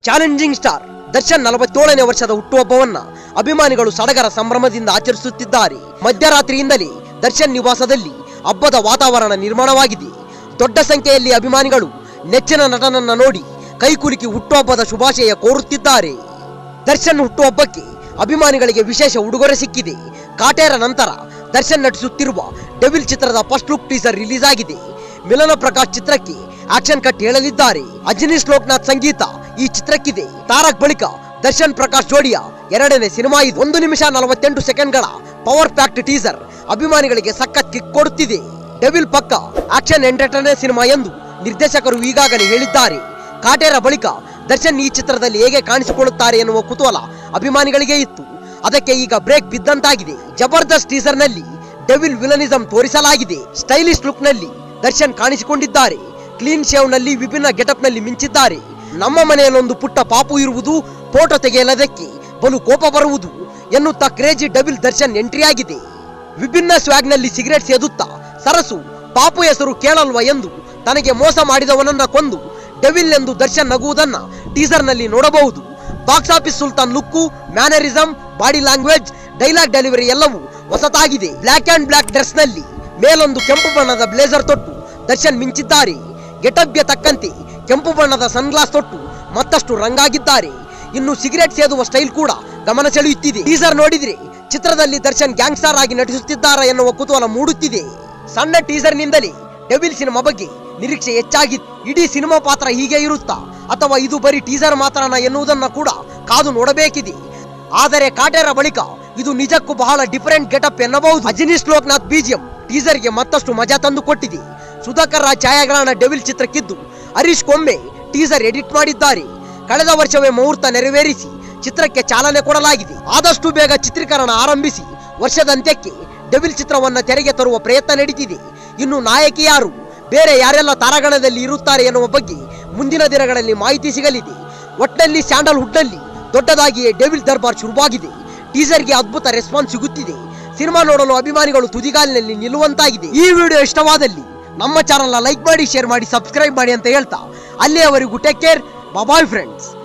challenging star Darshan ನಲವತ್ತೇಳನೇ ವರ್ಷದ ಹುಟ್ಟುಹಬ್ಬವನ್ನ ಅಭಿಮಾನಿಗಳು ಸಡಗರ ಸಂಭ್ರಮದಿಂದ ಆಚರಿಸುತ್ತಿದ್ದಾರೆ ಮಧ್ಯರಾತ್ರಿಯಿಂದಲೇ ದರ್ಶನ್ ನಿವಾಸದಲ್ಲಿ ಹಬ್ಬದ ವಾತಾವರಣ ನಿರ್ಮಾಣವಾಗಿದೆ ದೊಡ್ಡ ಸಂಖ್ಯೆಯಲ್ಲಿ ಅಭಿಮಾನಿಗಳು ನೆಚ್ಚಿನ ನಟನನ್ನ ನೋಡಿ ಕೈಕುಲುಕಿ ಹುಟ್ಟುಹಬ್ಬದ ಶುಭಾಶಯ ಕೋರುತ್ತಿದ್ದಾರೆ ದರ್ಶನ್ ಹುಟ್ಟುಹಬ್ಬಕ್ಕೆ ಅಭಿಮಾನಿಗಳಿಗೆ ವಿಶೇಷ ಉಡುಗೊರೆ ಸಿಕ್ಕಿದೆ ಕಾಟೇರ ನಂತರ ದರ್ಶನ್ ನಟಿಸುತ್ತಿರುವ ಡೆವಿಲ್ ಚಿತ್ರದ ಫಸ್ಟ್ ಲುಕ್ ಟೀಸರ್ ರಿಲೀಸ್ ಆಗಿದೆ ಮಿಲನ ಪ್ರಕಾಶ್ ಚಿತ್ರಕ್ಕೆ ಆಕ್ಷನ್ ಕಟ್ ಹೇಳಲಿದ್ದಾರೆ ಅಜನೀಶ್ ಲೋಕನಾಥ್ ಸಂಗೀತ ಈ ಚಿತ್ರಕ್ಕಿದೆ ತಾರಕ್ ಬಳಿಕ ದರ್ಶನ್ ಪ್ರಕಾಶ್ ಜೋಡಿಯ ಎರಡನೇ ಸಿನಿಮಾ ಇದು ಒಂದು ನಿಮಿಷ ನಲವತ್ತೆಂಟು ಸೆಕೆಂಡ್ಗಳ ಪವರ್ ಪ್ಯಾಕ್ಟ್ ಟೀಸರ್ ಅಭಿಮಾನಿಗಳಿಗೆ ಸಖತ್ ಕಿಕ್ ಕೊಡುತ್ತಿದೆ ಡೆವಿಲ್ ಪಕ್ಕ ಆಕ್ಷನ್ ಎಂಟರ್ಟೈನರ್ ಸಿನಿಮಾ ಎಂದು ನಿರ್ದೇಶಕರು ಈಗಾಗಲೇ ಹೇಳಿದ್ದಾರೆ ಕಾಟೇರ ಬಳಿಕ ದರ್ಶನ್ ಈ ಚಿತ್ರದಲ್ಲಿ ಹೇಗೆ ಕಾಣಿಸಿಕೊಳ್ಳುತ್ತಾರೆ ಎನ್ನುವ ಕುತೂಹಲ ಅಭಿಮಾನಿಗಳಿಗೆ ಇತ್ತು ಅದಕ್ಕೆ ಈಗ ಬ್ರೇಕ್ ಬಿದ್ದಂತಾಗಿದೆ ಜಬರ್ದಸ್ತ್ ಟೀಸರ್ ನಲ್ಲಿ ಡೆವಿಲ್ ವಿಲನಿಸಂ ತೋರಿಸಲಾಗಿದೆ ಸ್ಟೈಲಿಶ್ ಲುಕ್ ನಲ್ಲಿ ದರ್ಶನ್ ಕಾಣಿಸಿಕೊಂಡಿದ್ದಾರೆ ಕ್ಲೀನ್ ಶೇವ್ ನಲ್ಲಿ ವಿಭಿನ್ನ ಗೆಟಪ್ ನಲ್ಲಿ ಮಿಂಚಿದ್ದಾರೆ ನಮ್ಮ ಮನೆಯಲ್ಲೊಂದು ಪುಟ್ಟ ಪಾಪು ಇರುವುದು ಫೋಟೋ ತೆಗೆಯಲದಕ್ಕೆ ಬಲು ಕೋಪ ಬರುವುದು ಎನ್ನುತ್ತಾ ಕ್ರೇಜಿ ಡಬಿಲ್ ದರ್ಶನ್ ಎಂಟ್ರಿ ಆಗಿದೆ ವಿಭಿನ್ನ ಸ್ವಾಗ್ ನಲ್ಲಿ ಸಿಗರೆಟ್ ಸೇದುತ್ತಾ ಸರಸು ಪಾಪು ಹೆಸರು ಕೇಳಲ್ವ ಎಂದು ತನಗೆ ಮೋಸ ಮಾಡಿದವನನ್ನ ಕೊಂದು ಡೆವಿಲ್ ಎಂದು ದರ್ಶನ್ ನಗುವುದನ್ನ ಟೀಸರ್ ನಲ್ಲಿ ನೋಡಬಹುದು ಬಾಕ್ಸ್ ಆಫೀಸ್ ಸುಲ್ತಾನ್ look mannerism body language dialogue delivery ಎಲ್ಲವೂ ಹೊಸತಾಗಿದೆ ಬ್ಲಾಕ್ ಅಂಡ್ ಬ್ಲಾಕ್ ಡ್ರೆಸ್ ನಲ್ಲಿ ಮೇಲೊಂದು ಕೆಂಪು ಬಣ್ಣದ ಬ್ಲೇಸರ್ ತೊಟ್ಟು ದರ್ಶನ್ ಮಿಂಚಿದ್ದಾರೆ ಗೆಟಬ್ಗೆ ತಕ್ಕಂತೆ ಕೆಂಪು ಬಣ್ಣದ ಸನ್ಗ್ಲಾಸ್ ತೊಟ್ಟು ಮತ್ತಷ್ಟು ರಂಗಾಗಿದ್ದಾರೆ ಇನ್ನು ಸಿಗರೆಟ್ ಸೇದುವ ಸ್ಟೈಲ್ ಕೂಡ ಗಮನ ಸೆಳೆಯುತ್ತಿದೆ ಟೀಸರ್ ನೋಡಿದ್ರೆ ಚಿತ್ರದಲ್ಲಿ ದರ್ಶನ್ ಗ್ಯಾಂಗ್ಸ್ಟಾರ್ ಆಗಿ ನಟಿಸುತ್ತಿದ್ದಾರಾ ಎನ್ನುವ ಕುತೂಹಲ ಮೂಡುತ್ತಿದೆ ಸಣ್ಣ ಟೀಸರ್ ನಿಂದಲೇ ಡೆವಿಲ್ ಸಿನಿಮಾ ಬಗ್ಗೆ ನಿರೀಕ್ಷೆ ಹೆಚ್ಚಾಗಿತ್ತು ಇಡೀ ಸಿನಿಮಾ ಪಾತ್ರ ಹೀಗೆ ಇರುತ್ತಾ ಅಥವಾ ಇದು ಬರೀ ಟೀಸರ್ ಮಾತ್ರನಾ ಎನ್ನುವುದನ್ನ ಕೂಡ ಕಾದು ನೋಡಬೇಕಿದೆ ಆದರೆ ಕಾಟೇರ ಬಳಿಕ ಇದು ನಿಜಕ್ಕೂ ಬಹಳ ಡಿಫರೆಂಟ್ ಗೆಟಪ್ ಎನ್ನಬಹುದು ಅಜನೀಶ್ ಲೋಕನಾಥ್ ಬಿಜಿಎಂ ಟೀಸರ್ಗೆ ಮತ್ತಷ್ಟು ಮಜಾ ತಂದು ಕೊಟ್ಟಿದೆ ಸುಧಾಕರ್ ರಾಜ್ ಛಾಯಾಗ್ರಹಣ ಡೆವಿಲ್ ಚಿತ್ರಕ್ಕಿದ್ದು ಹರೀಶ್ ಕೊಂಬೆ ಟೀಸರ್ ಎಡಿಟ್ ಮಾಡಿದ್ದಾರೆ ಕಳೆದ ವರ್ಷವೇ ಮುಹೂರ್ತ ನೆರವೇರಿಸಿ ಚಿತ್ರಕ್ಕೆ ಚಾಲನೆ ಕೊಡಲಾಗಿದೆ ಆದಷ್ಟು ಬೇಗ ಚಿತ್ರೀಕರಣ ಆರಂಭಿಸಿ ವರ್ಷದ ಅಂತ್ಯಕ್ಕೆ ಡೆವಿಲ್ ಚಿತ್ರವನ್ನ ತೆರೆಗೆ ತರುವ ಪ್ರಯತ್ನ ನಡೀತಿದೆ ಇನ್ನು ನಾಯಕಿ ಯಾರು ಬೇರೆ ಯಾರೆಲ್ಲ ತಾರಾಗಣದಲ್ಲಿ ಇರುತ್ತಾರೆ ಎನ್ನುವ ಬಗ್ಗೆ ಮುಂದಿನ ದಿನಗಳಲ್ಲಿ ಮಾಹಿತಿ ಸಿಗಲಿದೆ ಒಟ್ನಲ್ಲಿ ಸ್ಯಾಂಡಲ್ವುಡ್ ನಲ್ಲಿ ದೊಡ್ಡದಾಗಿಯೇ ಡೆವಿಲ್ ದರ್ಬಾರ್ ಶುರುವಾಗಿದೆ ಟೀಸರ್ಗೆ ಅದ್ಭುತ ರೆಸ್ಪಾನ್ಸ್ ಸಿಗುತ್ತಿದೆ ಸಿನಿಮಾ ನೋಡಲು ಅಭಿಮಾನಿಗಳು ತುದಿಗಾಲಿನಲ್ಲಿ ನಿಲ್ಲುವಂತಾಗಿದೆ ಈ ವಿಡಿಯೋ ಇಷ್ಟವಾದಲ್ಲಿ ನಮ್ಮ ಚಾನಲ್ನ ಲೈಕ್ ಮಾಡಿ ಶೇರ್ ಮಾಡಿ ಸಬ್ಸ್ಕ್ರೈಬ್ ಮಾಡಿ ಅಂತ ಹೇಳ್ತಾ ಅಲ್ಲಿಯವರೆಗೂ ಟೇಕ್ ಕೇರ್ ಬಾಯ್ ಫ್ರೆಂಡ್ಸ್